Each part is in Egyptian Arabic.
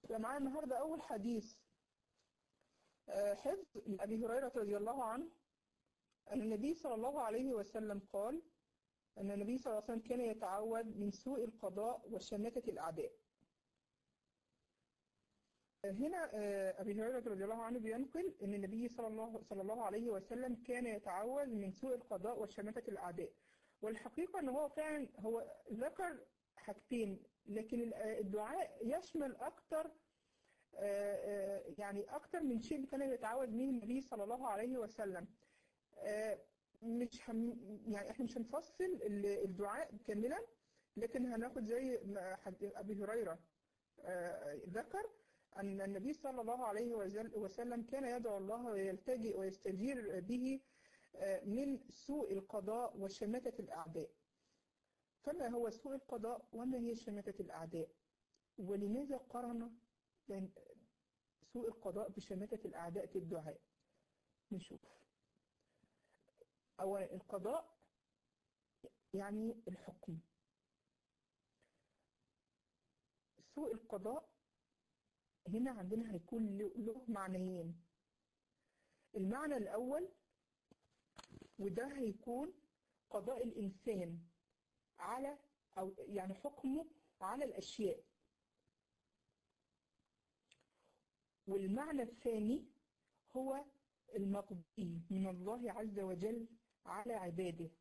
يبقى معانا النهارده أول حديث آه، حفظ لأبي هريرة رضي الله عنه أن النبي صلى الله عليه وسلم قال أن النبي صلى الله عليه وسلم كان يتعوذ من سوء القضاء وشماتة الأعداء هنا آه، أبي هريرة رضي الله عنه بينقل أن النبي صلى الله صلى الله عليه وسلم كان يتعوذ من سوء القضاء وشماتة الأعداء والحقيقة أن هو فعلا هو ذكر حاجتين لكن الدعاء يشمل أكتر آه، آه، يعني أكتر من شيء كان يتعوذ به النبي صلى الله عليه وسلم آه، مش هم يعني احنا مش هنفصل ال- الدعاء كاملا لكن هناخد زي ما حد- أبي هريرة آه، ذكر أن النبي صلى الله عليه وزل- وسلم كان يدعو الله ويلتجئ ويستجير به آه، من سوء القضاء وشماتة الأعداء فما هو سوء القضاء وما هي شماتة الأعداء ولماذا قرن بين سوء القضاء بشماتة الأعداء في الدعاء نشوف أولا القضاء يعني الحكم سوء القضاء هنا عندنا هيكون له له معنيين المعنى الأول وده هيكون قضاء الإنسان على أو يعني حكمه على الأشياء والمعنى الثاني هو المقضي من الله عز وجل على عباده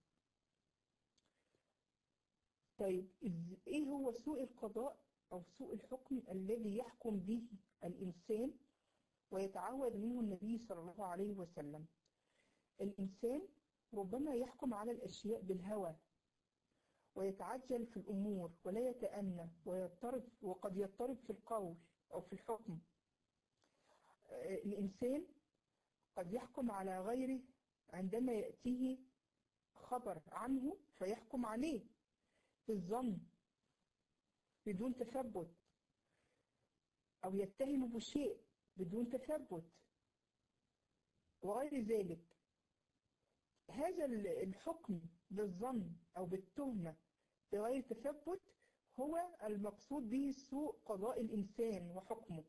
طيب إز- ايه هو سوء القضاء او سوء الحكم الذي يحكم به الانسان ويتعود منه النبي صلى الله عليه وسلم الانسان ربما يحكم على الاشياء بالهوى ويتعجل في الامور ولا يتأنى ويضطرب وقد يضطرب في القول او في الحكم آه، الانسان قد يحكم على غيره عندما يأتيه خبر عنه فيحكم عليه بالظن بدون تثبت أو يتهم بشيء بدون تثبت وغير ذلك هذا ال- الحكم بالظن أو بالتهمة بغير تثبت هو المقصود به سوء قضاء الإنسان وحكمه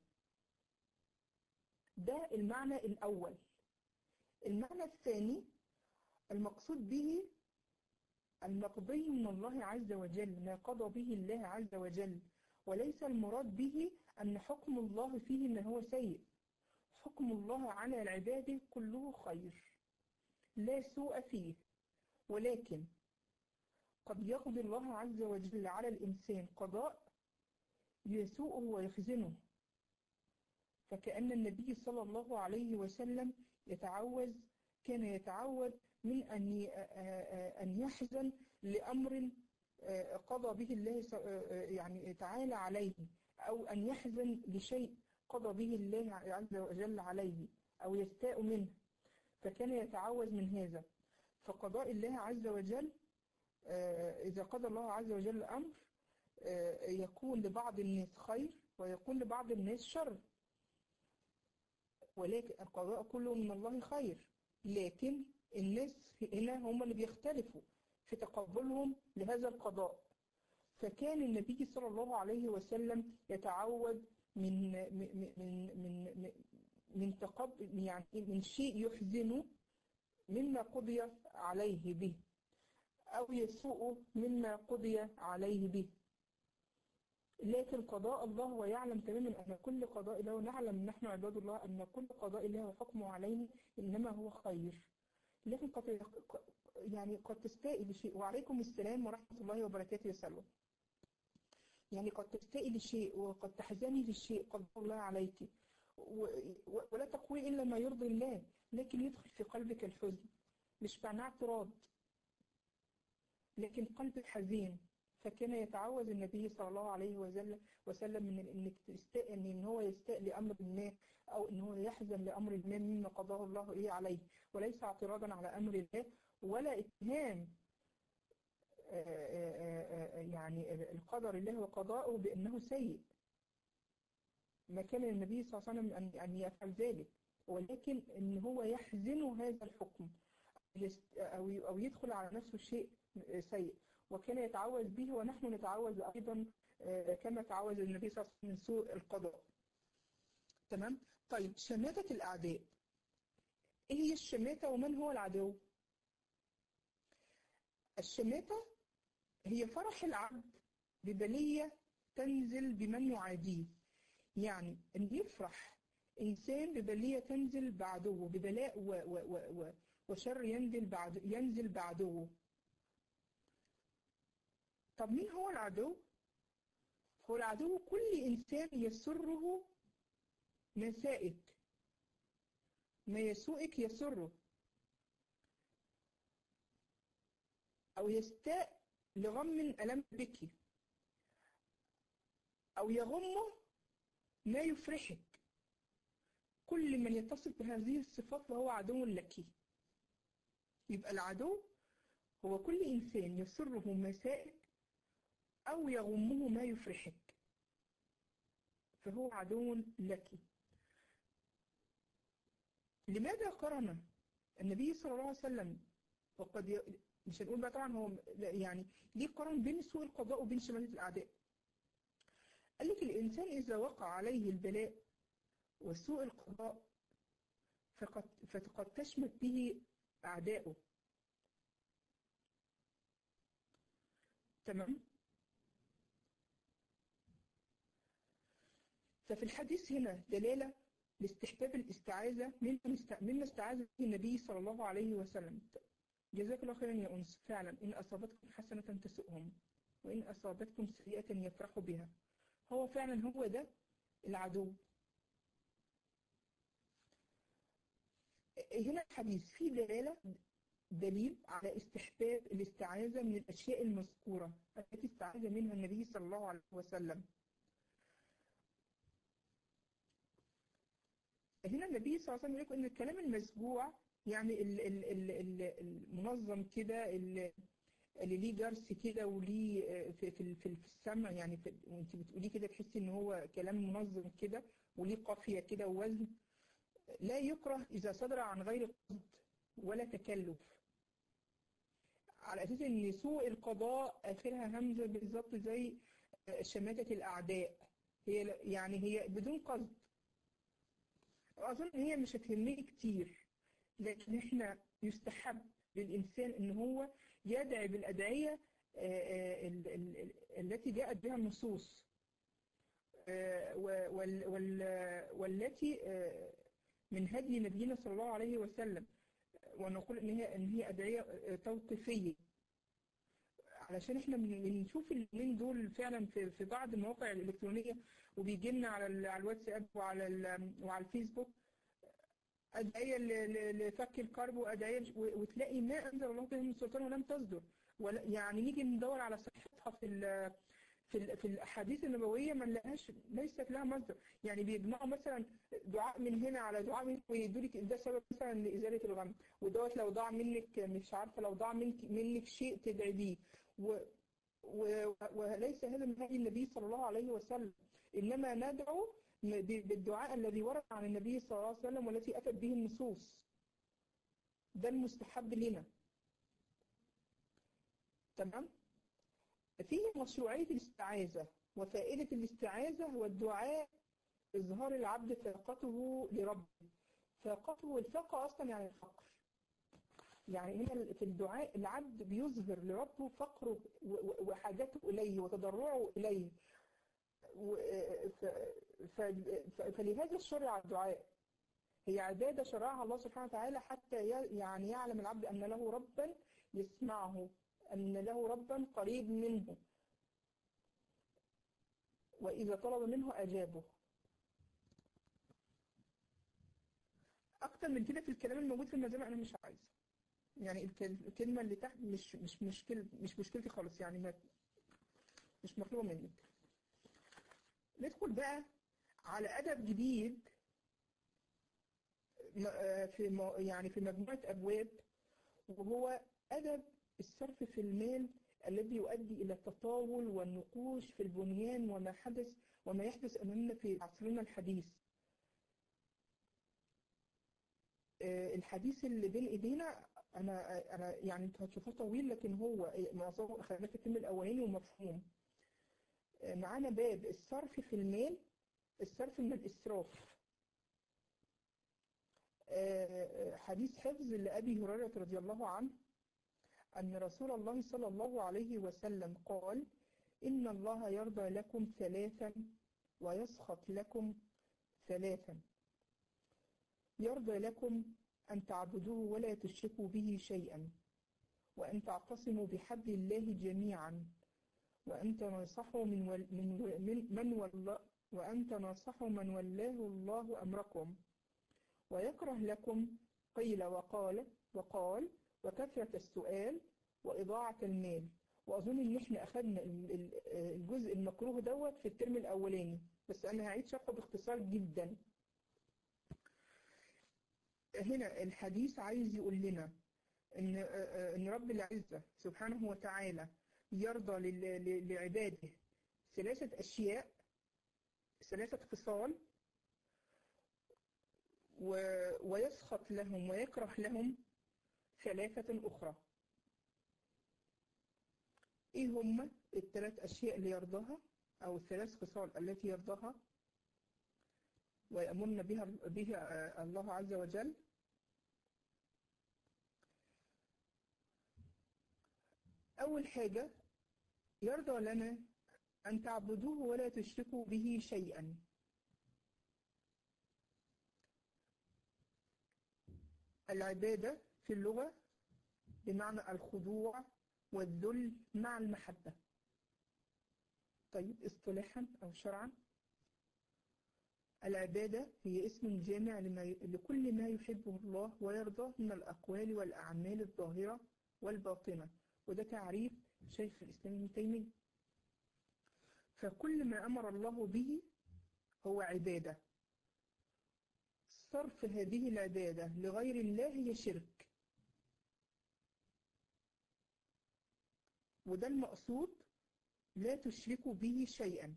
ده المعنى الأول المعنى الثاني المقصود به المقضي من الله عز وجل ما قضى به الله عز وجل وليس المراد به أن حكم الله فيه أن هو سيء حكم الله على العباد كله خير لا سوء فيه ولكن قد يقضي الله عز وجل على الإنسان قضاء يسوءه ويخزنه فكأن النبي صلى الله عليه وسلم يتعوذ كان يتعوذ من أن ي- أن يحزن لأمر قضى به الله س- يعني تعالى عليه أو أن يحزن لشيء قضى به الله عز وجل عليه أو يستاء منه فكان يتعوذ من هذا فقضاء الله عز وجل آه، إذا قضى الله عز وجل أمر آه، يكون لبعض الناس خير ويكون لبعض الناس شر ولكن القضاء كله من الله خير لكن الناس هنا هم اللي بيختلفوا في تقبلهم لهذا القضاء فكان النبي صلى الله عليه وسلم يتعود من من من من من تقبل يعني من شيء يحزنه مما قضي عليه به أو يسوء مما قضي عليه به لكن قضاء الله ويعلم تماما أن كل قضاء له نعلم نحن عباد الله أن كل قضاء له وحكمه عليه إنما هو خير لكن قد يعني قد تستائي لشيء وعليكم السلام ورحمة الله وبركاته يا سلوى يعني قد تستائي لشيء وقد تحزني لشيء قد الله عليك و- و- ولا تقولي إلا ما يرضي الله لكن يدخل في قلبك الحزن مش معناه اعتراض لكن قلبك حزين فكان يتعوذ النبي صلى الله عليه وسلم وسلم من انك تستاء ان إن هو يستاء لامر ما او ان هو يحزن لامر ما مما قضاه الله ايه عليه وليس اعتراضا على امر الله ولا اتهام آه، آه، آه، يعني القدر الله وقضاؤه بانه سيء ما كان النبي صلى الله عليه وسلم ان ان يفعل ذلك ولكن ان هو يحزن هذا الحكم يست- او او يدخل على نفسه شيء سيء وكان يتعوذ به ونحن نتعوذ أيضا آه، كما تعوذ النبي صلى الله عليه وسلم من سوء القضاء تمام طيب شماتة الأعداء إيه هي الشماتة ومن هو العدو الشماتة هي فرح العبد ببلية تنزل بمن يعاديه يعني أن يفرح إنسان ببلية تنزل بعدوه ببلاء و و و و وشر ينزل بعد ينزل بعدوه طب مين هو العدو؟ هو العدو كل إنسان يسره مسائك ما يسوءك يسره أو يستاء لغم ألم بك أو يغمه ما يفرحك كل من يتصف بهذه الصفات فهو عدو لك يبقى العدو هو كل إنسان يسره مسائك أو يغمه ما يفرحك فهو عدو لك لماذا قرن النبي صلى الله عليه وسلم وقد ي... مش هنقول بقى طبعا هو يعني ليه قرن بين سوء القضاء وبين شماتة الأعداء قال لك الإنسان إذا وقع عليه البلاء وسوء القضاء فقد, فقد تشمت به أعداؤه تمام ففي الحديث هنا دلالة لاستحباب الاستعاذة مما استعاذ به النبي صلى الله عليه وسلم جزاك الله خيرا يا أنس فعلا إن أصابتكم حسنة تسؤهم وإن أصابتكم سيئة يفرحوا بها هو فعلا هو ده العدو هنا الحديث فيه دلالة دليل على استحباب الاستعاذة من الأشياء المذكورة التي استعاذ منها النبي صلى الله عليه وسلم هنا النبي صلى الله عليه وسلم يقول ان الكلام المسجوع يعني ال ال ال ال المنظم كده اللي ليه درس كده وليه في, في, في السمع يعني في وانت بتقوليه كده تحسي ان هو كلام منظم كده وليه قافيه كده ووزن لا يكره اذا صدر عن غير قصد ولا تكلف على اساس ان سوء القضاء اخرها همزه بالظبط زي شماتة الاعداء هي يعني هي بدون قصد اظن هي مش هتهمني كتير لكن احنا يستحب للانسان ان هو يدعي بالادعيه التي جاءت بها النصوص والتي من هدي نبينا صلى الله عليه وسلم ونقول ان هي ان هي ادعيه توقيفيه علشان احنا بنشوف اليومين دول فعلا في في بعض المواقع الالكترونيه وبيجي لنا على على الواتساب وعلى وعلى الفيسبوك ادعيه لفك الكرب وادعيه وتلاقي ما انزل الله به من سلطان ولم تصدر ولا يعني نيجي ندور على صحتها في في في الاحاديث النبويه ما نلاقيهاش ليست لها مصدر يعني بيجمعوا مثلا دعاء من هنا على دعاء من ويدوا لك ده سبب مثلا لازاله الغم ودوت لو ضاع منك مش عارفه لو ضاع منك منك شيء تدعي بيه و و وليس هذا من هدي النبي صلى الله عليه وسلم انما ندعو بالدعاء الذي ورد عن النبي صلى الله عليه وسلم والتي اتت به النصوص ده المستحب لنا تمام فيه مشروعية الاستعاذة وفائدة الاستعاذة هو الدعاء إظهار العبد فاقته لربه فاقته والفاقة أصلا يعني الفقر يعني هنا في الدعاء العبد بيظهر لربه فقره وحاجته إليه وتضرعه إليه فلهذا شرع الدعاء هي عبادة شرعها الله سبحانه وتعالى حتى يعني يعلم العبد أن له ربا يسمعه أن له ربا قريب منه وإذا طلب منه أجابه أكتر من كده في الكلام الموجود في المجامع أنا مش عايزة يعني الكلمة اللي تحت مش مش مشكلة مش مشكلتي خالص يعني ما مش مطلوبة منك ندخل بقى على أدب جديد في يعني في مجموعة أبواب وهو أدب الصرف في المال الذي يؤدي إلى التطاول والنقوش في البنيان وما حدث وما يحدث أمامنا في عصرنا الحديث الحديث اللي بين ايدينا انا انا يعني انتوا هتشوفوه طويل لكن هو معظمه خلينا في الترم الاولاني ومفهوم معانا باب الصرف في المال الصرف من الاسراف حديث حفظ لأبي هريرة رضي الله عنه أن رسول الله صلى الله عليه وسلم قال إن الله يرضى لكم ثلاثا ويسخط لكم ثلاثا يرضى لكم أن تعبدوه ولا تشركوا به شيئا وأن تعتصموا بحبل الله جميعا وأن تناصحوا من ول من من, من ول وأن تناصحوا من ولاه الله أمركم ويكره لكم قيل وقال وقال وكثرة السؤال وإضاعة المال وأظن إن إحنا أخذنا الجزء المكروه دوت في الترم الأولاني بس أنا هعيد شرحه باختصار جدا هنا الحديث عايز يقول لنا إن إن رب العزة سبحانه وتعالى يرضى لعباده ثلاثة أشياء ثلاثة خصال ويسخط لهم ويكره لهم ثلاثة أخرى إيه هم الثلاث أشياء اللي يرضاها أو الثلاث خصال التي يرضاها ويأمرنا بها بها الله عز وجل أول حاجة يرضى لنا أن تعبدوه ولا تشركوا به شيئا العبادة في اللغة بمعنى الخضوع والذل مع المحبة طيب اصطلاحا أو شرعا العبادة هي اسم جامع لما لكل ما يحبه الله ويرضاه من الأقوال والأعمال الظاهرة والباطنة وده تعريف شيخ الإسلام ابن تيمية فكل ما أمر الله به هو عبادة صرف هذه العبادة لغير الله هي شرك وده المقصود لا تشركوا به شيئا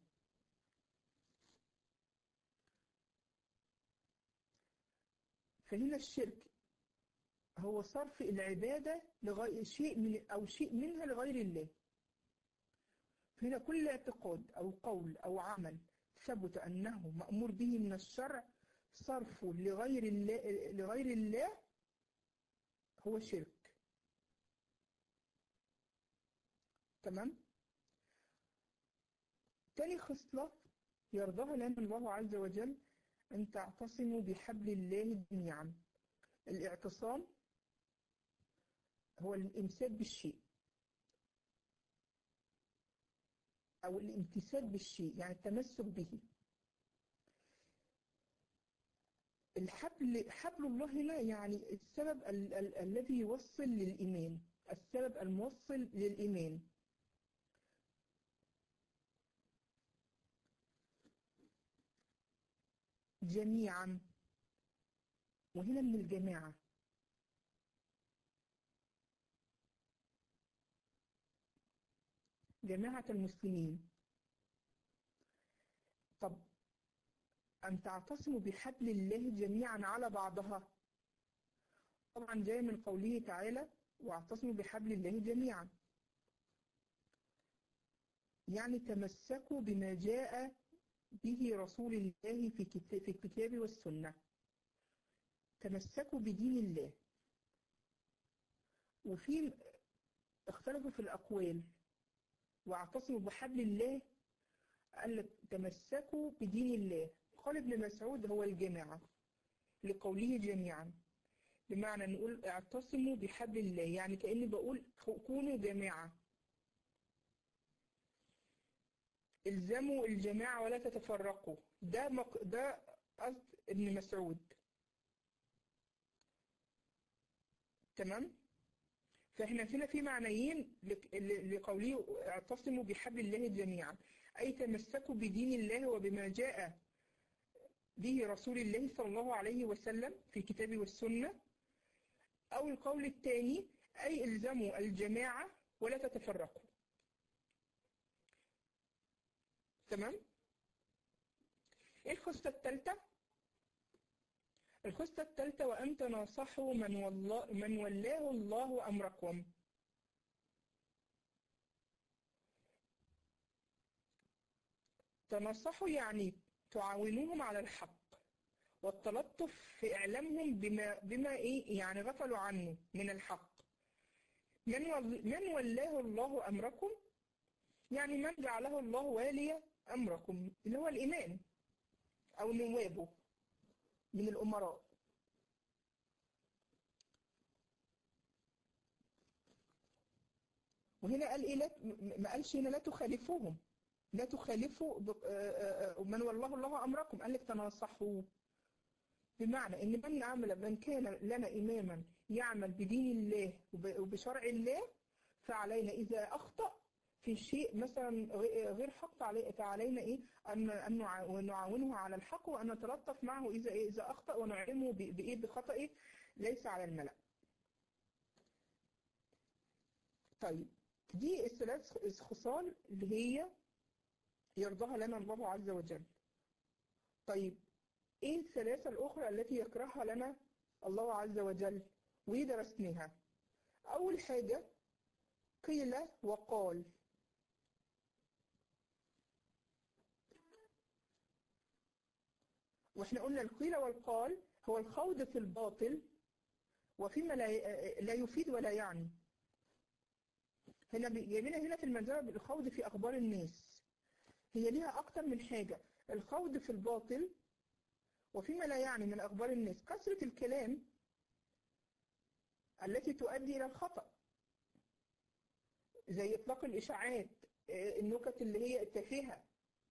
فهنا الشرك هو صرف العبادة لغير شيء من أو شيء منها لغير الله هنا كل اعتقاد أو قول أو عمل ثبت أنه مأمور به من الشرع صرفه لغير الله, لغير الله هو شرك تمام تاني خصلة يرضاها لنا الله عز وجل أن تعتصموا بحبل الله جميعا الاعتصام هو الإمساك بالشيء أو الامتساك بالشيء يعني التمسك به الحبل حبل الله هنا يعني السبب ال ال الذي يوصل للإيمان السبب الموصل للإيمان جميعا وهنا من الجماعة جماعة المسلمين طب أن تعتصموا بحبل الله جميعا على بعضها طبعا جاي من قوله تعالى واعتصموا بحبل الله جميعا يعني تمسكوا بما جاء به رسول الله في في الكتاب والسنة تمسكوا بدين الله وفي اختلفوا في الأقوال واعتصموا بحبل الله قال لك تمسكوا بدين الله قال ابن مسعود هو الجماعة لقوله جميعا بمعنى نقول اعتصموا بحبل الله يعني كأني بقول كونوا جماعة الزموا الجماعة ولا تتفرقوا ده مق... ده قصد ابن مسعود تمام فاحنا هنا في معنيين لقوله اعتصموا بحبل الله جميعا أي تمسكوا بدين الله وبما جاء به رسول الله صلى الله عليه وسلم في الكتاب والسنة أو القول الثاني أي الزموا الجماعة ولا تتفرقوا تمام ايه الخصة الثالثة الخصة الثالثة وأن تناصحوا من, والله من ولاه الله أمركم تنصحوا يعني تعاونوهم على الحق والتلطف في إعلامهم بما, بما إيه يعني غفلوا عنه من الحق من, ول من ولاه الله أمركم يعني من جعله الله والي أمركم اللي هو الإمام أو نوابه من الأمراء وهنا قال إيه لا ما قالش هنا لا تخالفوهم لا تخالفوا من والله الله أمركم قال لك تناصحوا بمعنى ان من عمل من كان لنا اماما يعمل بدين الله وبشرع الله فعلينا اذا اخطا في شيء مثلا غير حق فعلينا ايه ان ان نعاونه على الحق وان نتلطف معه اذا إيه اذا اخطا ونعلمه بايه بخطئه ليس على الملأ. طيب دي الثلاث خصال اللي هي يرضاها لنا الله عز وجل. طيب ايه الثلاثة الاخرى التي يكرهها لنا الله عز وجل ودرسناها اول حاجة قيل وقال واحنا قلنا القيل والقال هو الخوض في الباطل وفيما لا لا يفيد ولا يعني هنا جايبينها هنا في المنزله بالخوض في اخبار الناس هي ليها اكتر من حاجه الخوض في الباطل وفيما لا يعني من أخبار الناس كثرة الكلام التي تؤدي إلى الخطأ زي إطلاق الإشاعات النكت اللي هي التافهة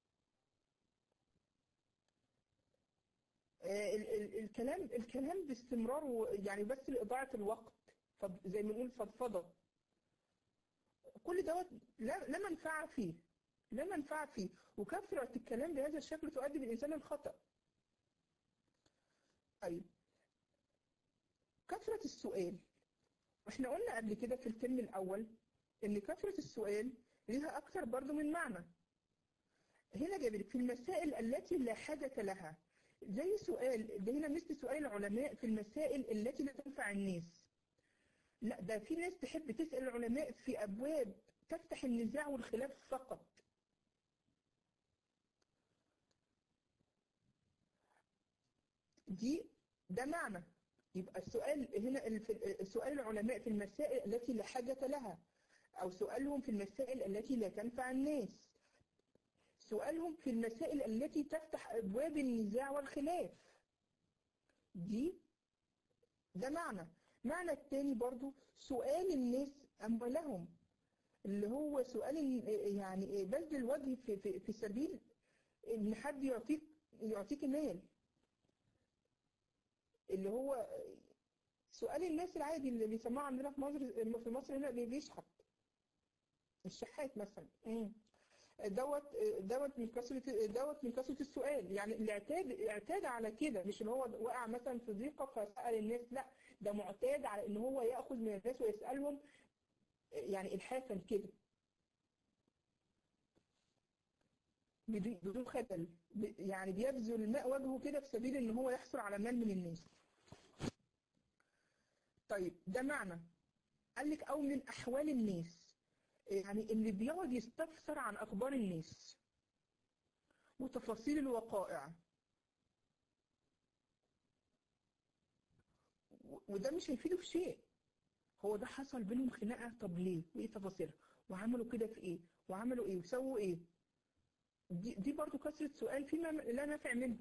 الكلام الكلام باستمرار يعني بس لإضاعة الوقت زي ما نقول فضفضة كل دوت لا لا منفعة فيه لا منفعة فيه وكثرة الكلام بهذا الشكل تؤدي بالإنسان للخطأ طيب كثرة السؤال احنا قلنا قبل كده في الترم الأول إن كثرة السؤال ليها أكثر برضو من معنى هنا جايب في المسائل التي لا حاجة لها زي سؤال ده هنا مثل سؤال العلماء في المسائل التي لا تنفع الناس لا ده في ناس تحب تسأل العلماء في أبواب تفتح النزاع والخلاف فقط دي ده معنى يبقى السؤال هنا السؤال العلماء في المسائل التي لا حاجة لها أو سؤالهم في المسائل التي لا تنفع الناس سؤالهم في المسائل التي تفتح أبواب النزاع والخلاف دي ده معنى معنى التاني برضو سؤال الناس أموالهم اللي هو سؤال يعني بذل الوجه في, في, في سبيل ان حد يعطيك يعطيك مال اللي هو سؤال الناس العادي اللي بيسموه عندنا في مصر في مصر هنا بيشحت الشحات مثلا دوت دوت من كثره دوت من كثره السؤال يعني اللي اعتاد اعتاد على كده مش اللي هو وقع مثلا في ضيقه فسال الناس لا ده معتاد على ان هو ياخذ من الناس ويسالهم يعني الحافا كده بدون خجل يعني بيبذل الماء وجهه كده في سبيل ان هو يحصل على مال من الناس طيب ده معنى قال لك او من احوال الناس يعني اللي بيقعد يستفسر عن اخبار الناس وتفاصيل الوقائع وده مش هيفيده في شيء هو ده حصل بينهم خناقه طب ليه وايه تفاصيلها وعملوا كده في ايه وعملوا ايه وسووا ايه دي, دي برضو كثرة سؤال فيما لا نافع منه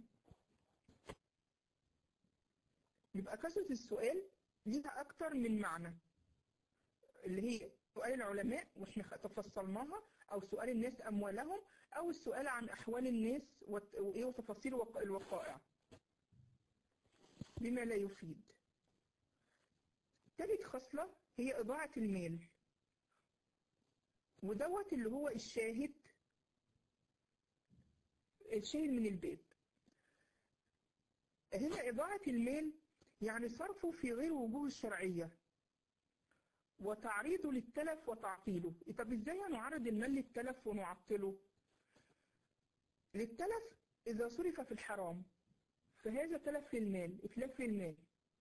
يبقى كثرة السؤال ليها أكتر من معنى اللي هي سؤال العلماء واحنا تفصلناها أو سؤال الناس أموالهم أو السؤال عن أحوال الناس وإيه وتفاصيل الوقائع بما لا يفيد ثالث خصلة هي إضاعة المال ودوت اللي هو الشاهد الشاهد من الباب هنا إضاعة المال يعني صرفه في غير وجوه الشرعية وتعريضه للتلف وتعطيله طب ازاي نعرض المال للتلف ونعطله للتلف إذا صرف في الحرام فهذا تلف للمال إتلاف للمال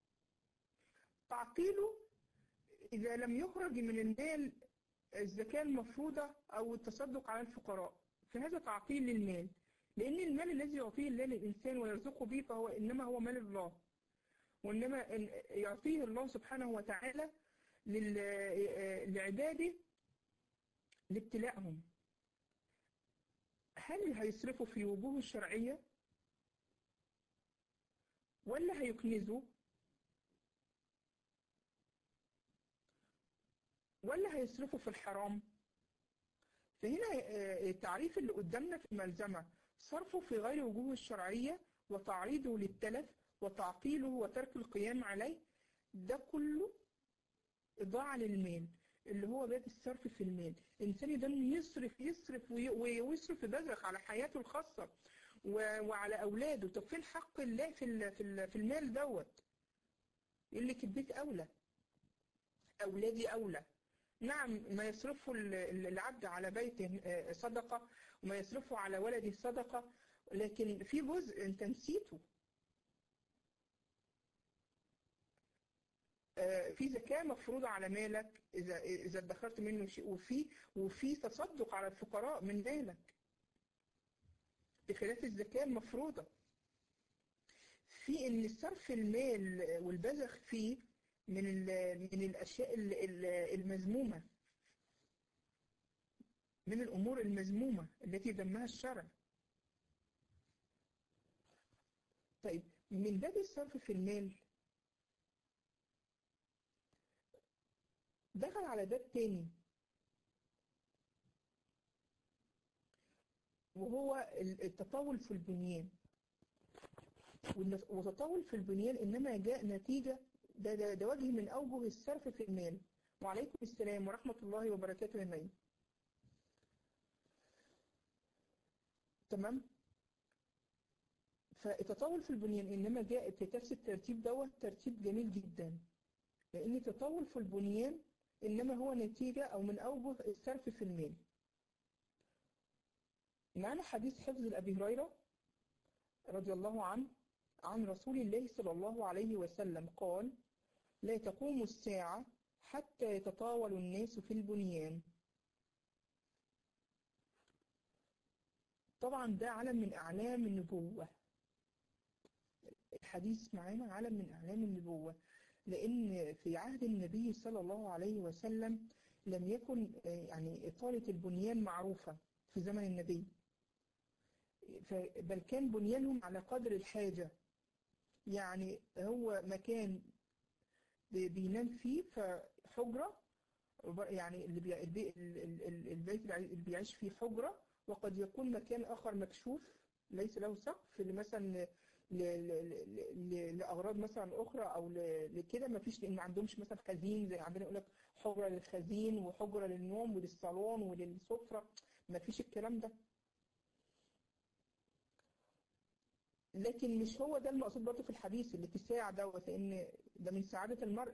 تعطيله إذا لم يخرج من المال الزكاة المفروضة أو التصدق على الفقراء فهذا تعطيل للمال لأن المال الذي يعطيه الله للإنسان ويرزقه به فهو إنما هو مال الله وإنما يعطيه الله سبحانه وتعالى لعباده لابتلاءهم هل هيصرفوا في وجوه الشرعية ولا هيكنزوا ولا هيصرفوا في الحرام فهنا التعريف اللي قدامنا في الملزمة صرفه في غير وجوه الشرعية وتعريضه للتلف وتعطيله وترك القيام عليه ده كله إضاعة للمال اللي هو باب الصرف في المال الإنسان يدم يصرف يصرف ويصرف بذخ على حياته الخاصة وعلى أولاده طب فين حق الله في في المال دوت يقول لك البيت أولى أولادي أولى نعم ما يصرفه العبد على بيته صدقة وما يصرفه على ولده صدقة لكن في جزء انت نسيته في زكاة مفروضة على مالك إذا إذا ادخرت منه شيء وفي وفي تصدق على الفقراء من مالك بخلاف الزكاة المفروضة في إن صرف المال والبذخ فيه من من الأشياء المذمومة من الأمور المذمومة التي ذمها الشرع طيب من باب الصرف في المال دخل على باب تاني وهو التطاول في البنيان والتطاول في البنيان إنما جاء نتيجة ده, ده, ده وجه من أوجه الصرف في المال وعليكم السلام ورحمة الله وبركاته يا تمام فالتطاول في البنيان إنما جاء في نفس الترتيب دوت ترتيب جميل جدا لأن التطاول في البنيان إنما هو نتيجة أو من أوجه الصرف في المال معنا حديث حفظ الأبي هريرة رضي الله عنه عن رسول الله صلى الله عليه وسلم قال لا تقوم الساعة حتى يتطاول الناس في البنيان طبعا ده علم من أعلام النبوة الحديث معانا علم من أعلام النبوة لأن في عهد النبي صلى الله عليه وسلم لم يكن يعني إطالة البنيان معروفة في زمن النبي بل كان بنيانهم على قدر الحاجة يعني هو مكان بينام فيه فحجرة يعني اللي بي البيت اللي بيعيش فيه حجرة وقد يكون مكان آخر مكشوف ليس له سقف مثلا لأغراض مثلا أخرى أو لكده ما فيش لأن ما عندهمش مثلا خزين زي عندنا يقول لك حجرة للخزين وحجرة للنوم وللصالون وللسفرة ما فيش الكلام ده لكن مش هو ده المقصود برضه في الحديث الاتساع دوت لأن ده من سعادة المرء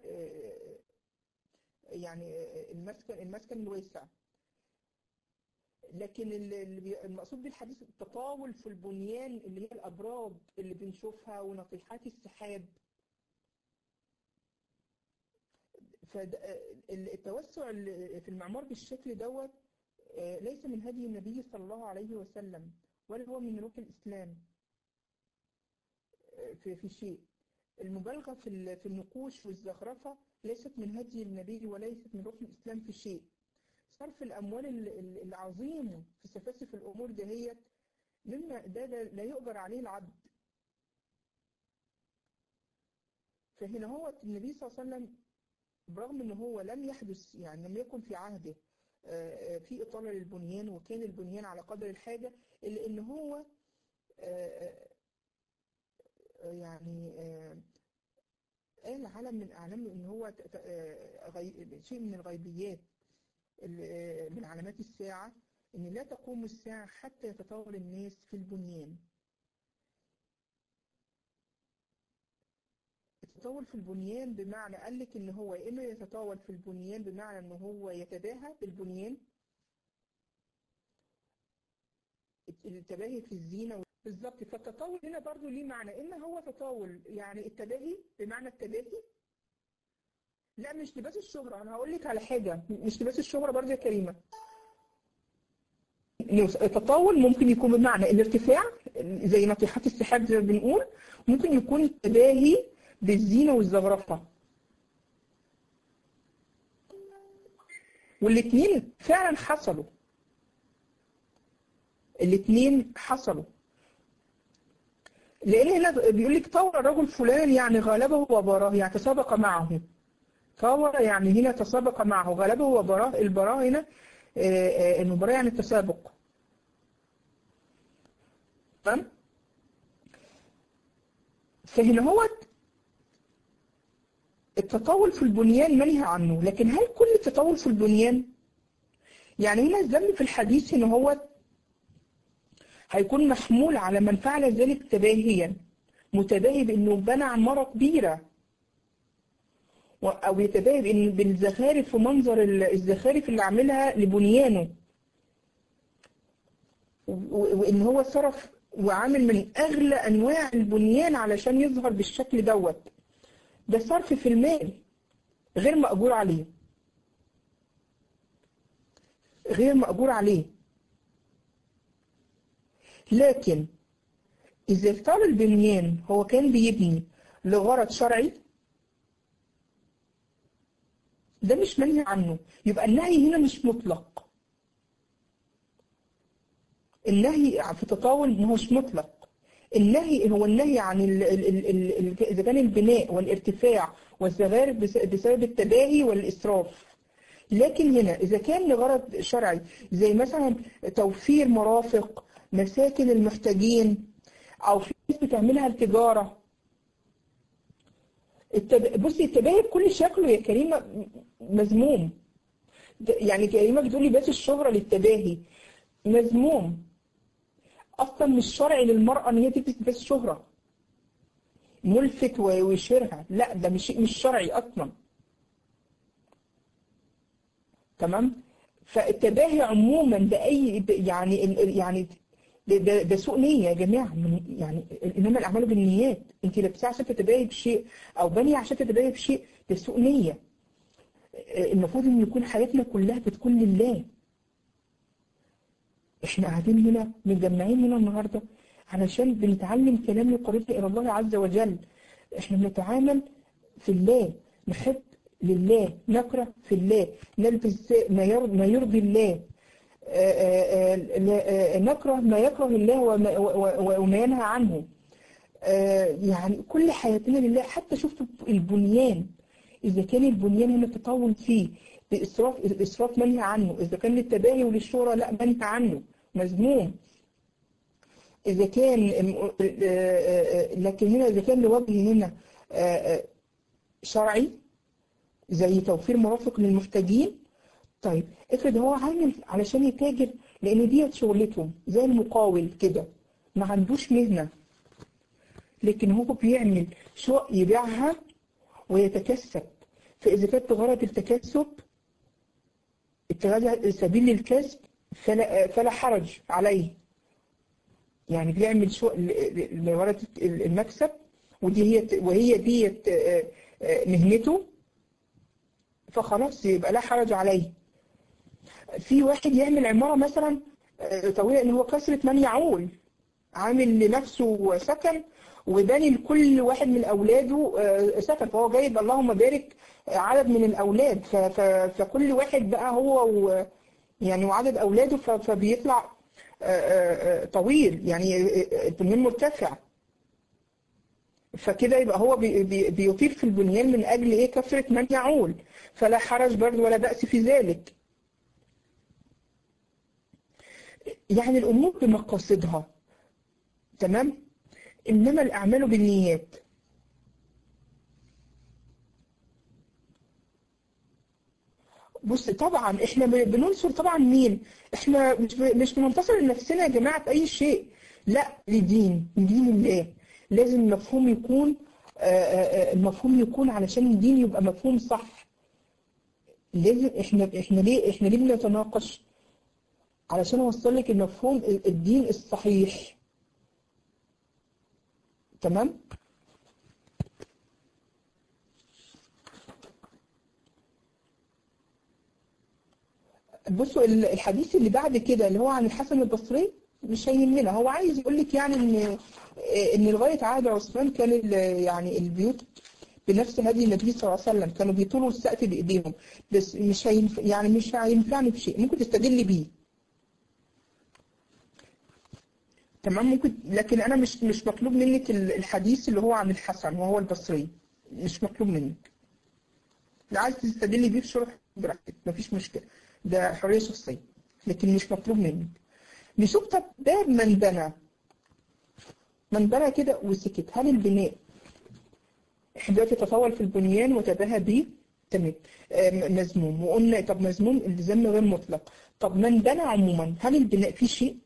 يعني المسكن المسكن الواسع لكن المقصود بالحديث التطاول في البنيان اللي هي الأبراج اللي بنشوفها ونطيحات السحاب فالتوسع في المعمار بالشكل دوت ليس من هدي النبي صلى الله عليه وسلم ولا هو من روح الإسلام في, في شيء المبالغة في في النقوش والزخرفة ليست من هدي النبي وليست من روح الإسلام في شيء صرف الأموال العظيم في سفاسف الأمور دهيت مما ده, ده لا يؤجر عليه العبد فهنا هو النبي صلى الله عليه وسلم برغم ان هو لم يحدث يعني لم يكن في عهده في إطالة للبنيان وكان البنيان على قدر الحاجة إلا إن هو يعني قال علم من أعلام إن هو شيء من الغيبيات من علامات الساعة إن لا تقوم الساعة حتى يتطاول الناس في البنيان التطاول في البنيان بمعنى قال لك إن هو إما يتطاول في البنيان بمعنى إن هو يتباهى بالبنيان التباهي في الزينة بالظبط فالتطاول هنا برضو ليه معنى إما هو تطاول يعني التباهي بمعنى التباهي لا مش لباس الشهرة أنا هقول لك على حاجة مش لباس الشهرة برضو يا كريمة نوصل التطاول ممكن يكون بمعنى الارتفاع زي ناطحات السحاب زي ما بنقول ممكن يكون التباهي بالزينة والزخرفة والاثنين فعلا حصلوا الاثنين حصلوا لان هنا بيقول لك طور الرجل فلان يعني غلبه وبراه يعني تسابق معه طور يعني هنا تسابق معه غلبه وبراه البراه هنا المباراة يعني التسابق تمام فهنا هو التطاول في البنيان منهي عنه لكن هل كل التطاول في البنيان يعني هنا الذم في الحديث هنا هو هيكون محمول على من فعل ذلك تباهيا متباهي بانه بنى عمارة كبيرة او يتباهي بان بالزخارف ومنظر الزخارف اللي عاملها لبنيانه وان هو صرف وعامل من اغلى انواع البنيان علشان يظهر بالشكل دوت ده صرف في المال غير مأجور عليه غير مأجور عليه لكن إذا اختار البنيان هو كان بيبني لغرض شرعي ده مش منهي عنه يبقى النهي هنا مش مطلق النهي في التطاول ما هوش مطلق النهي هو النهي عن ال ال ال ال إذا كان البناء والارتفاع والزخارف بسبب التباهي والإسراف لكن هنا إذا كان لغرض شرعي زي مثلا توفير مرافق مساكن المحتاجين أو في ناس بتعملها التجارة التب... بصي التباهي بكل شكله يا كريمة مذموم يعني كريمة بتقولي بس الشهرة للتباهي مذموم اصلا مش شرعي للمرأة ان هي تلبس بس شهرة ملفت ويشيرها لا ده مش مش شرعي اصلا تمام فالتباهي عموما ده اي يعني يعني ده, ده, ده سوء نية يا جماعة من يعني انما الاعمال بالنيات انت لابسه عشان تتباهي بشيء او بانيه عشان تتباهي بشيء ده سوء نية المفروض ان يكون حياتنا كلها بتكون لله احنا قاعدين هنا متجمعين هنا النهارده علشان بنتعلم كلام يقربنا الى الله عز وجل احنا بنتعامل في الله نحب لله نكره في الله نلبس ما يرضي, ما يرضي الله آآ آآ نكره ما يكره الله وما ينهى عنه يعني كل حياتنا لله حتى شفتوا البنيان إذا كان البنيان هنا تطول فيه الإسراف الإسراف منهي عنه إذا كان للتباهي وللشهرة لا منهي عنه مذموم إذا كان لكن هنا إذا كان لوجه هنا شرعي زي توفير مرافق للمحتاجين طيب افرض هو عامل علشان يتاجر لأن ديت شغلتهم زي المقاول كده ما عندوش مهنة لكن هو بيعمل شقق يبيعها ويتكسب فإذا كانت بغرض التكسب اتخاذ سبيل للكسب فلا, فلا حرج عليه يعني بيعمل شقق لغرض المكسب ودي هي وهي ديت مهنته فخلاص يبقى لا حرج عليه في واحد يعمل عمارة مثلا طويلة ان هو كسرة من يعول عامل لنفسه سكن وباني لكل واحد من اولاده سكن فهو جايب اللهم بارك عدد من الاولاد فكل واحد بقى هو و يعني وعدد اولاده فبيطلع طويل يعني البنيان مرتفع فكده يبقى هو بيطير في البنيان من اجل ايه كثرة من يعول فلا حرج برضه ولا بأس في ذلك يعني الامور بمقاصدها تمام انما الاعمال بالنيات بص طبعا احنا بننصر طبعا مين احنا مش مش بننتصر لنفسنا يا جماعه في اي شيء لا لدين لدين الله لازم المفهوم يكون المفهوم يكون علشان الدين يبقى مفهوم صح لازم احنا احنا ليه احنا ليه بنتناقش علشان اوصل لك المفهوم الدين الصحيح تمام بصوا ال- الحديث اللي بعد كده اللي هو عن الحسن البصري مش هيهمنا هو عايز يقول لك يعني ان ان لغايه عهد عثمان كان ال- يعني البيوت بنفس هدي النبي صلى الله عليه وسلم كانوا بيطولوا السقف بايديهم بس مش هينف... يعني مش هينفعني بشيء ممكن تستدل بيه تمام ممكن لكن انا مش مش مطلوب منك ال- الحديث اللي هو عن الحسن وهو البصري مش مطلوب منك لو عايز تستدلي بيه في شرح براحتك مفيش مشكله ده حريه شخصيه لكن مش مطلوب منك نشوف طب باب من بنى من بنى كده وسكت هل البناء احنا دلوقتي تطول في البنيان وتباهى به تمام آه، م- مذموم وقلنا طب مذموم الذم غير مطلق طب من بنى عموما هل البناء فيه شيء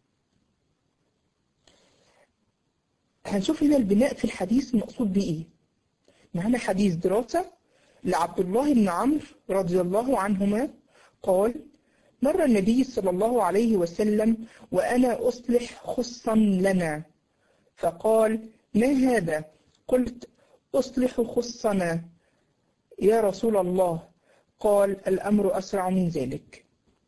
هنشوف هنا البناء في الحديث مقصود بيه ايه معانا حديث دراسة لعبد الله بن عمرو رضي الله عنهما قال مر النبي صلى الله عليه وسلم وأنا أصلح خصا لنا فقال ما هذا قلت أصلح خصنا يا رسول الله قال الأمر أسرع من ذلك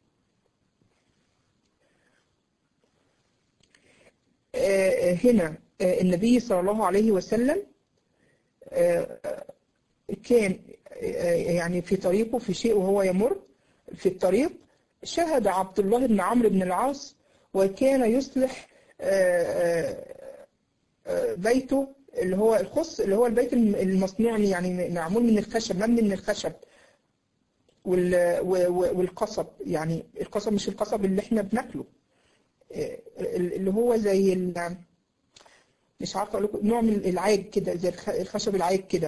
آه، هنا آه، النبي صلى الله عليه وسلم آه، كان آه، يعني في طريقه في شيء وهو يمر في الطريق شهد عبد الله بن عمرو بن العاص وكان يصلح آه، آه، آه، بيته اللي هو الخص اللي هو البيت الم- المصنوع يعني معمول من الخشب مبني من الخشب وال- و- و- والقصب يعني القصب مش القصب اللي احنا بناكله آه، اللي هو زي ال- مش عارفه اقول لكم نوع من العاج كده زي الخ- الخشب العاج كده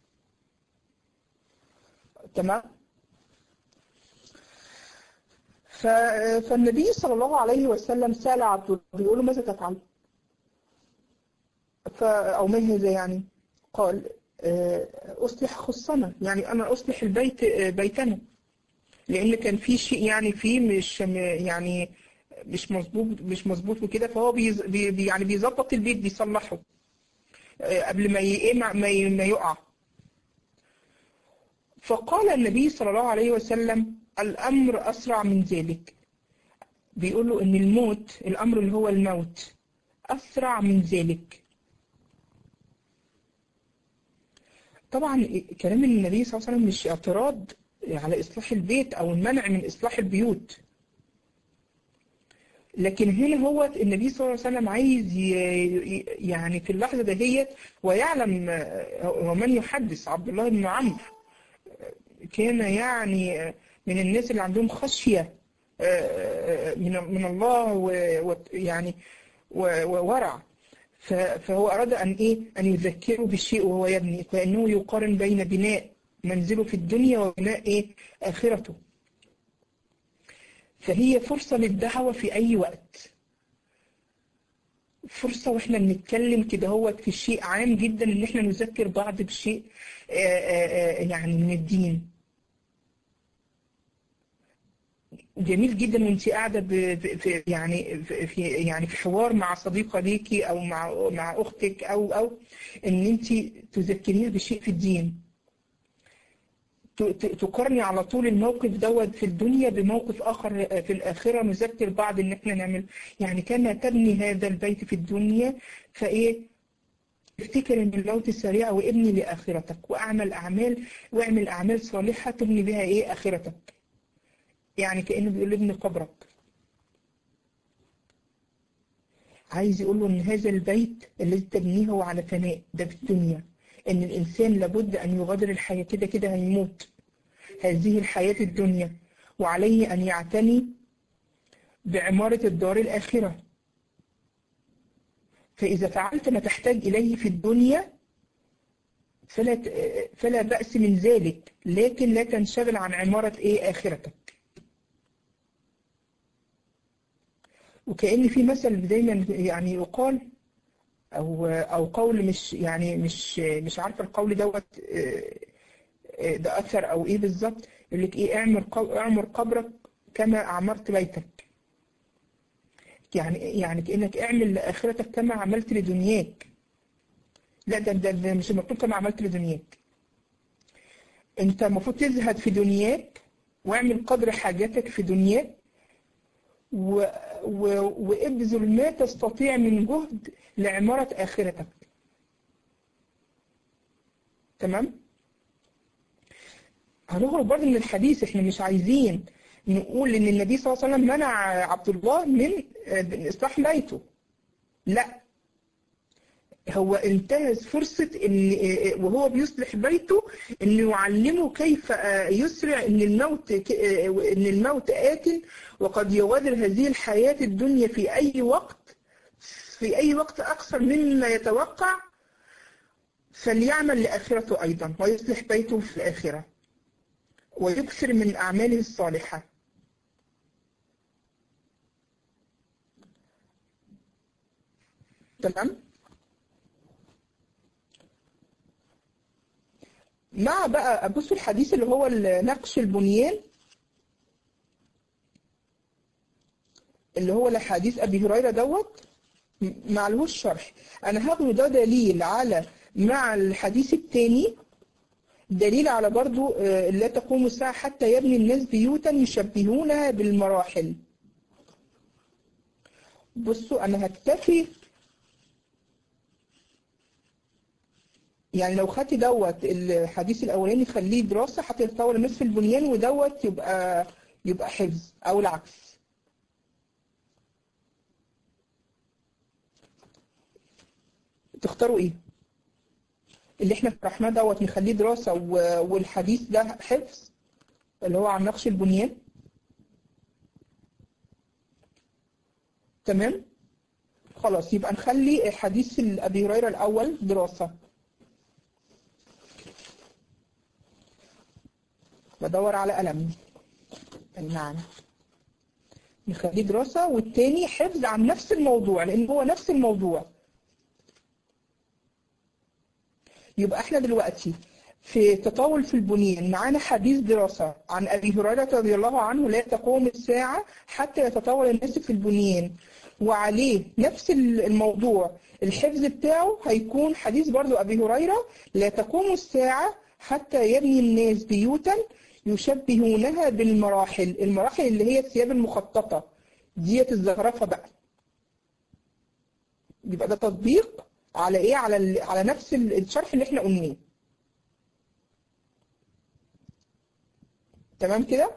تمام ف- فالنبي صلى الله عليه وسلم سأل عبد الله بيقول له ماذا تفعل؟ ف أو ما هذا يعني؟ قال آه، أصلح خصنا يعني أنا أصلح البيت آه، بيتنا لأن كان في شيء يعني فيه مش م- يعني مش مظبوط مش مظبوط وكده فهو بيز بي بي- يعني بيظبط البيت بيصلحه آه، قبل ما ي- إيه ما ما ي- ما يقع فقال النبي صلى الله عليه وسلم الأمر أسرع من ذلك بيقول له إن الموت الأمر اللي هو الموت أسرع من ذلك طبعا كلام النبي صلى الله عليه وسلم مش اعتراض على إصلاح البيت أو المنع من إصلاح البيوت لكن هنا هو النبي صلى الله عليه وسلم عايز ي- ي- يعني في اللحظة دهيت ويعلم آه، ومن يحدث عبد الله بن عمرو كان يعني من الناس اللي عندهم خشية آه، من من الله ويعني وورع ف- فهو أراد أن إيه أن يذكره بالشيء وهو يبني كأنه يقارن بين بناء منزله في الدنيا وبناء إيه آخرته فهي فرصة للدعوة في أي وقت فرصة واحنا بنتكلم كده هو في شيء عام جدا ان احنا نذكر بعض بشيء آه، آه، آه، يعني من الدين جميل جدا وانت قاعده ب- ب- في يعني في في- يعني في حوار مع صديقه ليكي او مع مع اختك او او ان انت تذكريها بشيء في الدين ت- ت- تقارني على طول الموقف دوت في الدنيا بموقف اخر في الاخره نذكر بعض ان احنا نعمل يعني كما تبني هذا البيت في الدنيا فايه افتكر ان الموت سريع وابني لاخرتك واعمل اعمال واعمل اعمال صالحه تبني بها ايه اخرتك يعني كانه بيقول ابني قبرك عايز يقول له ان هذا البيت الذي تبنيه هو على فناء ده في الدنيا ان الانسان لابد ان يغادر الحياه كده كده هيموت هذه الحياه الدنيا وعليه ان يعتني بعماره الدار الاخره فاذا فعلت ما تحتاج اليه في الدنيا فلا ت- فلا باس من ذلك لكن لا تنشغل عن عماره ايه اخرتك وكأن في مثل دايما يعني يقال او او قول مش يعني مش مش عارفه القول دوت آه، آه، ده اثر او ايه بالظبط يقول لك ايه اعمر قب- اعمر قبرك كما اعمرت بيتك يعني يعني كانك اعمل لاخرتك كما عملت لدنياك لا ده ده, ده مش المفروض كما عملت لدنياك انت المفروض تزهد في دنياك واعمل قدر حاجاتك في دنياك و... و... وابذل ما تستطيع من جهد لعمارة آخرتك تمام هنخرج برضه من الحديث احنا مش عايزين نقول ان النبي صلى الله عليه وسلم منع عبد الله من اصلاح بيته لا هو انتهز فرصة ان وهو بيصلح بيته انه يعلمه كيف يسرع ان الموت ان الموت آت وقد يغادر هذه الحياة الدنيا في اي وقت في اي وقت اقصر مما يتوقع فليعمل لآخرته ايضا ويصلح بيته في الآخرة ويكثر من أعماله الصالحة تمام مع بقى بصوا الحديث اللي هو نقش البنيان اللي هو لحديث أبي هريرة دوت معلهوش شرح أنا هاخده ده دليل على مع الحديث التاني دليل على برضو لا تقوم الساعة حتى يبني الناس بيوتا يشبهونها بالمراحل بصوا أنا هكتفي يعني لو خدت دوت الحديث الأولاني خليه دراسة حتى يتطور الناس في البنيان ودوت يبقى يبقى حفظ أو العكس تختاروا إيه؟ اللي احنا شرحناه دوت نخليه دراسة والحديث ده حفظ اللي هو عن نقش البنيان تمام خلاص يبقى نخلي حديث أبي هريرة الأول دراسة بدور على قلم نعم نخليه دراسة والتاني حفظ عن نفس الموضوع لأن هو نفس الموضوع يبقى احنا دلوقتي في تطاول في البنيان معانا حديث دراسة عن أبي هريرة رضي الله عنه لا تقوم الساعة حتى يتطاول الناس في البنيان وعليه نفس الموضوع الحفظ بتاعه هيكون حديث برضو أبي هريرة لا تقوم الساعة حتى يبني الناس بيوتا يشبهونها بالمراحل المراحل اللي هي الثياب المخططة ديت الزخرفة بقى يبقى ده تطبيق على ايه على على نفس الشرح اللي احنا قلناه تمام كده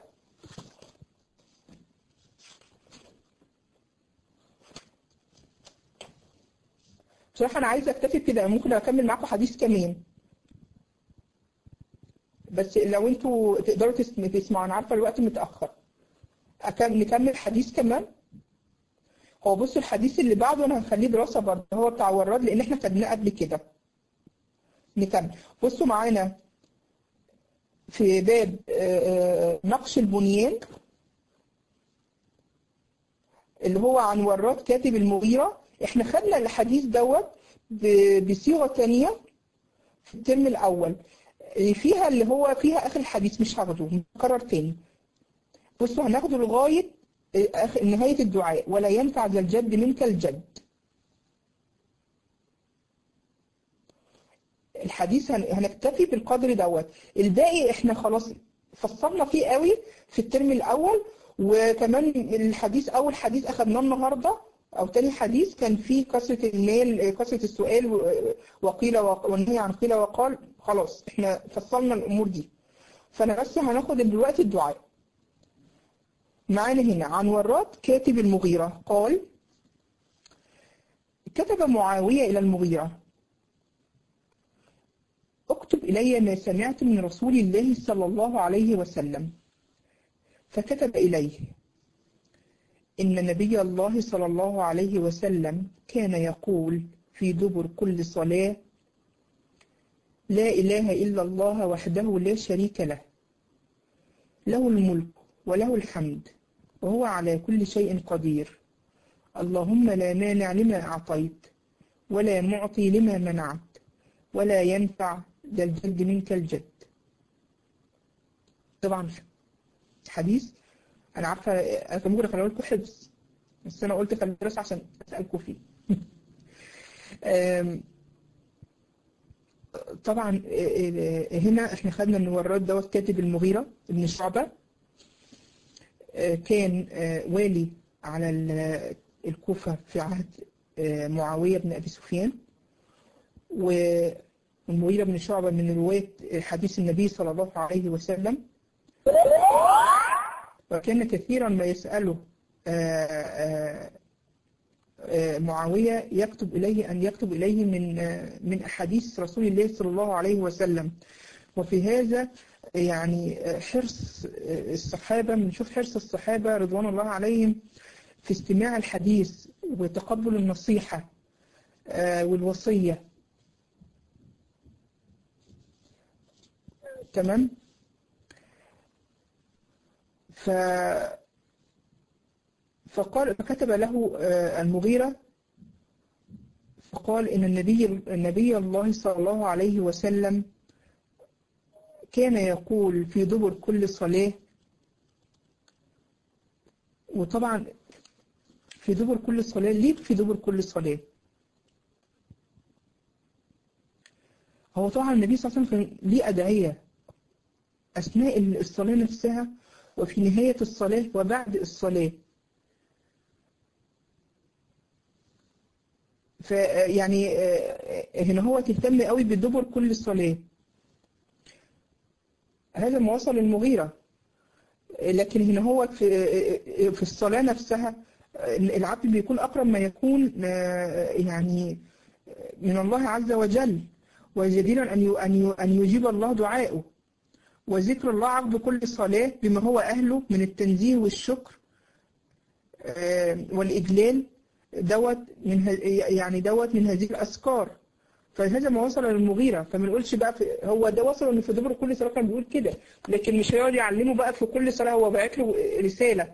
بصراحة أنا عايزة أكتفي كده ممكن أكمل معاكم حديث كمان بس لو انتوا تقدروا تسمعوا أنا عارفة الوقت متأخر نكمل حديث كمان هو بصوا الحديث اللي بعده انا هخليه دراسة برضه هو بتاع وراد لان احنا خدناه قبل كده نكمل بصوا معانا في باب نقش البنيان اللي هو عن وراد كاتب المغيرة احنا خدنا الحديث دوت بصيغة تانية في الترم الاول فيها اللي هو فيها اخر الحديث مش هاخده مكرر تاني بصوا هناخده لغاية نهاية الدعاء ولا ينفع ذا الجد منك الجد الحديث هنكتفي بالقدر دوت الباقي احنا خلاص فصلنا فيه قوي في الترم الاول وكمان الحديث اول حديث اخدناه النهارده او تاني حديث كان فيه كثرة المال كثرة السؤال وقيل والنهي عن قيل وقال خلاص احنا فصلنا الامور دي فانا بس هناخد دلوقتي الدعاء معانا هنا عن وراد كاتب المغيرة قال كتب معاوية إلى المغيرة اكتب إلي ما سمعت من رسول الله صلى الله عليه وسلم فكتب إليه إن نبي الله صلى الله عليه وسلم كان يقول في دبر كل صلاة لا إله إلا الله وحده لا شريك له له الملك وله الحمد وهو على كل شيء قدير اللهم لا مانع لما أعطيت ولا معطي لما منعت ولا ينفع ذا الجد منك الجد طبعا حديث أنا عارفة أنا كان ممكن أخليه لكم حفظ بس أنا قلت خلي دراسة عشان أسألكم فيه طبعا هنا احنا خدنا ان وراد دوت كاتب المغيرة ابن شعبة كان والي على الكوفة في عهد معاوية بن أبي سفيان والمغيرة بن شعبة من رواية حديث النبي صلى الله عليه وسلم وكان كثيرا ما يسأله معاوية يكتب إليه أن يكتب إليه من من أحاديث رسول الله صلى الله عليه وسلم وفي هذا يعني حرص الصحابة بنشوف حرص الصحابة رضوان الله عليهم في استماع الحديث وتقبل النصيحة والوصية تمام ف فقال فكتب له المغيرة فقال إن النبي النبي الله صلى الله عليه وسلم كان يقول في دبر كل صلاة وطبعا في دبر كل صلاة ليه في دبر كل صلاة هو طبعا النبي صلى الله عليه وسلم كان ليه أدعية أثناء الصلاة نفسها وفي نهاية الصلاة وبعد الصلاة فيعني هنا هو تهتم قوي بالدبر كل صلاة هذا ما وصل المغيرة لكن هنا هو في في الصلاة نفسها العبد بيكون أقرب ما يكون يعني من الله عز وجل وجديرا أن أن أن يجيب الله دعائه وذكر الله عقب كل صلاة بما هو أهله من التنزيه والشكر والإجلال دوت من يعني دوت من هذه الأذكار فهذا ما وصل للمغيرة فما نقولش بقى في هو ده وصل إن في دبر كل صلاة كان بيقول كده لكن مش هيقعد يعلمه بقى في كل صلاة هو باعت له رسالة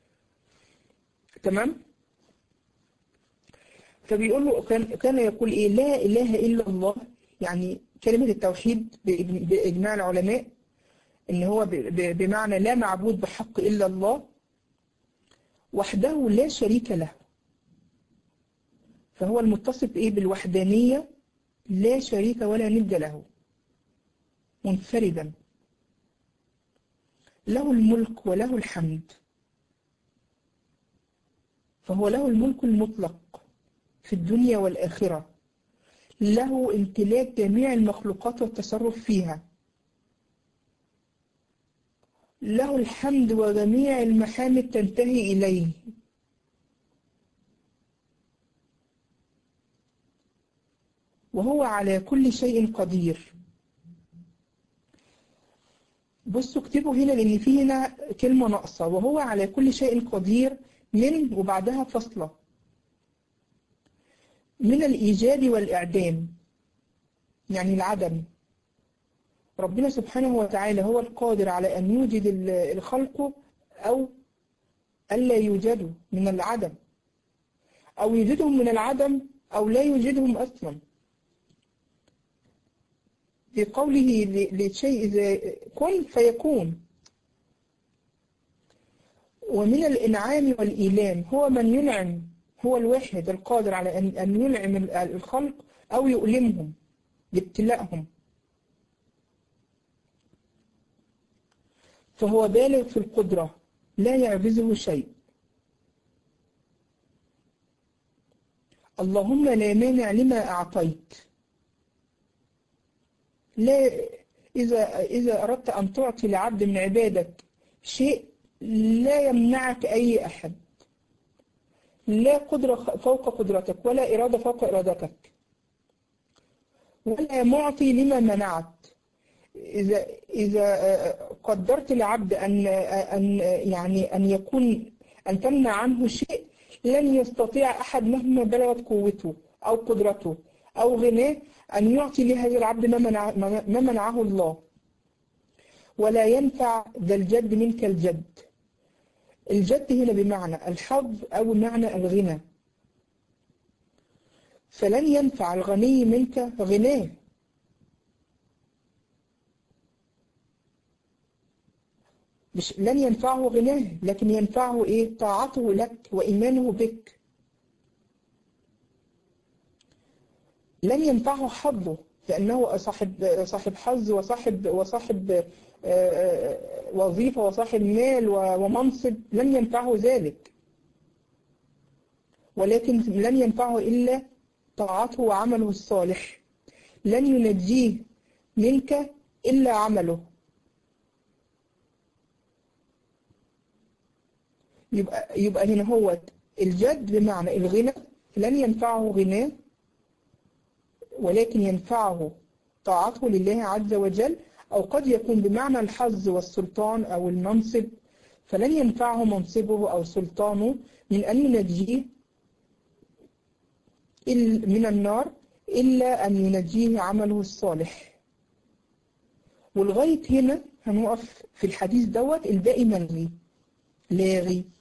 تمام فبيقول له كان كان يقول إيه لا إله إلا الله يعني كلمة التوحيد بإجماع العلماء إن هو بمعنى لا معبود بحق إلا الله وحده لا شريك له فهو المتصف بإيه بالوحدانية لا شريك ولا ند له منفردا له الملك وله الحمد فهو له الملك المطلق في الدنيا والآخرة له امتلاك جميع المخلوقات والتصرف فيها له الحمد وجميع المحامد تنتهي إليه وهو على كل شيء قدير بصوا اكتبوا هنا لأن في هنا كلمة ناقصة وهو على كل شيء قدير من وبعدها فصلة من الإيجاد والإعدام يعني العدم ربنا سبحانه وتعالى هو القادر على أن يوجد الخلق أو ألا يوجدوا من العدم أو يوجدهم من العدم أو لا يوجدهم أصلا في قوله لشيء إذا كن فيكون ومن الإنعام والإيلام هو من ينعم هو الواحد القادر على أن ينعم الخلق أو يؤلمهم لابتلائهم فهو بالغ في القدرة لا يعجزه شيء اللهم لا مانع لما أعطيت لا إذا إذا أردت أن تعطي لعبد من عبادك شيء لا يمنعك أي أحد لا قدرة فوق قدرتك ولا إرادة فوق إرادتك ولا معطي لما منعت إذا إذا قدرت العبد أن أن يعني أن يكون أن تمنع عنه شيء لن يستطيع أحد مهما بلغت قوته أو قدرته أو غناه أن يعطي لهذا العبد ما, منع ما منعه الله ولا ينفع ذا الجد منك الجد الجد هنا بمعنى الحظ أو معنى الغنى فلن ينفع الغني منك غناه مش لن ينفعه غناه لكن ينفعه ايه طاعته لك وإيمانه بك لن ينفعه حظه لأنه صاحب صاحب حظ وصاحب وصاحب وظيفة وصاحب مال ومنصب لن ينفعه ذلك ولكن لن ينفعه إلا طاعته وعمله الصالح لن ينجيه منك إلا عمله يبقى يبقى هنا هو الجد بمعنى الغنى لن ينفعه غناه ولكن ينفعه طاعته لله عز وجل أو قد يكون بمعنى الحظ والسلطان أو المنصب فلن ينفعه منصبه أو سلطانه من أن ينجيه من النار إلا أن ينجيه عمله الصالح ولغاية هنا هنقف في الحديث دوت الباقي ملغي لاغي